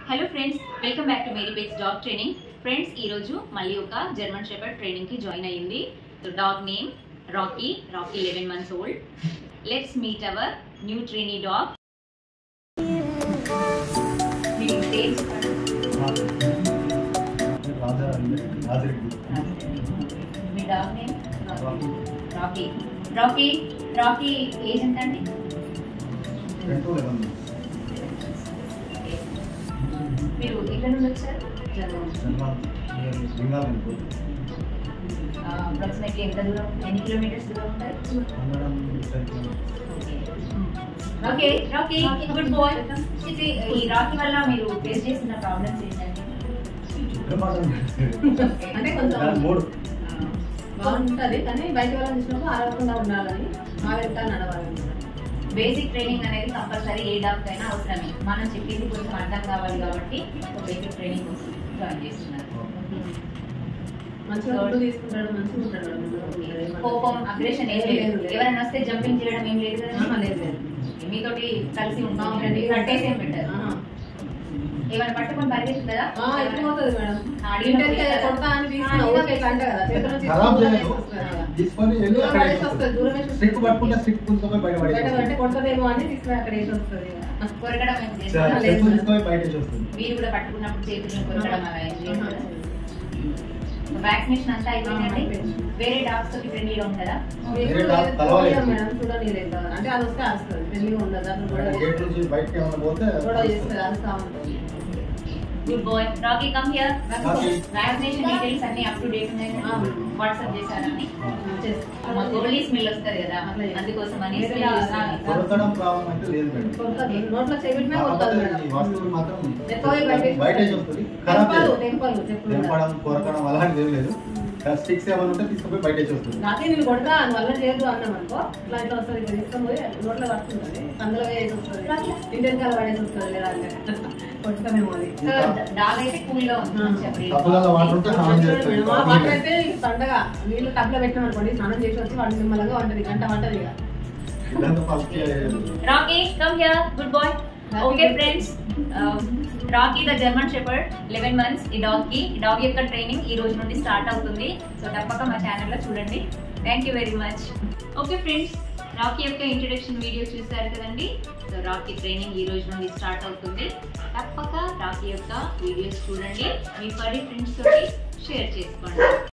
Hello friends welcome back to Mary bakes dog training friends ఈ రోజు మళ్ళీ ఒక జర్మన్ షెపర్డ్ ట్రైనింగ్ కి జాయిన్ అయ్యింది so dog name Rocky Rocky eleven months old let's meet our new trainee dog మీ dog name Rocky Rocky Rocky age ఎంత అండి మీరు ఎక్కడ నుండి వచ్చారు అప్రాక్సిమేట్లీ ఎంత దూరం ఎన్ని కిలోమీటర్స్ దూరం ఉంటారు ఓకే రాకీ గుడ్ బాయ్ ఈ రాకీ వల్ల మీరు ఫేస్ చేసిన ప్రాబ్లమ్స్ ఏంటండి అంటే కొంచెం మూడు బాగుంటది కానీ బయట వాళ్ళని చూసినప్పుడు ఆరోగ్యంగా ఉండాలని మా వెంట నడవాలి బేసిక్ ట్రైనింగ్ అనేది కంపల్సరీ ఏ డాక్టర్ అయినా అవసరమే మనం చెప్పింది కొంచెం అర్థం కావాలి కాబట్టి బేసిక్ ట్రైనింగ్ కోసం జాయిన్ చేస్తున్నారు మంచిగా ఫుడ్ తీసుకుంటాడు మంచిగా ఉంటాడు కోపం అగ్రెషన్ ఏం లేదు ఎవరైనా వస్తే జంపింగ్ చేయడం ఏం లేదు కదా ఆహా, లేదు, లేదు. మీతోటి కలిసి ఉంటాం అవునండి. కట్టేసి ఏం పెట్టారు ఆహా. ఏమైనా పట్టుకొని పరిగెత్తుంది కదా ఆ, ఎప్పుడు పోతుంది మేడం ఆ, అడిగినప్పుడు ఇంటర్కి కదా. కొడతా అని తీసుకున్నా ఆ, ఊరికే ఇట్లా అంట కదా చేతిలో నుంచి ఖరాబ్ దూరం చేయలేదు వేసి వస్తుంది కదా. తీసుకొని వెళ్ళి దూరం అక్కడ వేసి వస్తుంది, దూరం వేసి స్టిక్ వస్తుంది. పట్టుకుంటే స్టిక్ పుంజుకొని బయట బయట పడేసి అంటే కొడతదేమో అని తీసుకుని అక్కడ వేసి వస్తుంది ఇక. కొరకడం ఏం సరే, చేస్తారు లేదు. స్టిక్ పుంజుకొని బయట వేసి వస్తుంది మీరు కూడా పట్టుకున్నప్పుడు చేతులు కొరకడం అలా ఏం లేదు ఆహా. కదా వ్యాక్సినేషన్ అంతా అయిపోయిందండి అయిపోయింది. వేరే డాగ్స్ తోటి ఫ్రెండ్లీగా ఉంటుందా మీరు వేరే డాగ్ ఏదో కలవలేదు. చూడలేదు మేడం చూడండి లేదు అంటే అది వస్తే వస్తుంది తెలివిగా ఉండదు అతను గొడవ గేట్ నుంచి బయటకి ఏమైనా పోతే గొడవ చేస్తుంది అరుస్తా ఉంటుంది good boy Rocky come here Rocky. Vaccination details అన్ని అప్ టు డేట్ ఉన్నాయి ఆ. వాట్సాప్ చేశారని చేస్తాం. మా గోల్డీ స్మెల్ వస్తుంది కదా అందుకోసం అని వేరే smell డాగ్ చేస్తాను. కొరకడం ప్రాబ్లం అంటే లేదు మేడం కొడతది. నోట్లో చెవిటినా కొడతది కాకపోతే మేడం. ఈ వస్తువులు మాత్రం ఎక్కువ బయట బయట వేసి వస్తుంది ఖరాబ్ తెంపలు, చేయదు. తెంపలు, తెంపలు. తెంపడం కొరకడం అలాంటిది ఏం లేదు స్టిక్స్ ఏమైనా ఉంటే తీసుకుపోయి బయట వేసి వస్తుంది నాకే నేను కొడతా అని వల్ల చేయదు అన్నాం అనుకో ఇట్లా ఇట్లా వస్తుంది ఇక్కడ తీసుకొని పోయి నోట్లో పడుతుంటుంది అందులో వేసి వస్తుంది ఇంటికి కాల పడేసి వస్తుంది లేదా అంటే కొడతామేమో అది సో డాగ్ అయితే కూల్ గా ఉంది మంచిగా breathe. కప్పులలో వాటర్ ఉంటే స్నానం చేస్తుంది మా వాటర్ అయితే పండగ నీళ్ళు టబ్లో పెట్టినాం అనుకోండి స్నానం చేసి వచ్చి వంట నిమ్మలంగా వంటది గంట వంటది ఇక ఇదంతా first Rocky come here good boy okay friends Rocky the German shepherd eleven months ఈ డాగ్ కి ఈ డాగ్ యొక్క ట్రైనింగ్ ఈ రోజు నుండి స్టార్ట్ అవుతుంది సో తప్పక మా ఛానల్ లో చూడండి thank you very much okay friends Rocky యొక్క ఇంట్రడక్షన్ వీడియో చూసారు కదండి సో రాకీ ట్రైనింగ్ ఈ రోజు నుండి స్టార్ట్ అవుతుంది తప్పక రాకీ యొక్క వీడియోస్ చూడండి మీ పడి ఫ్రెండ్స్ తోటి షేర్ చేసుకోండి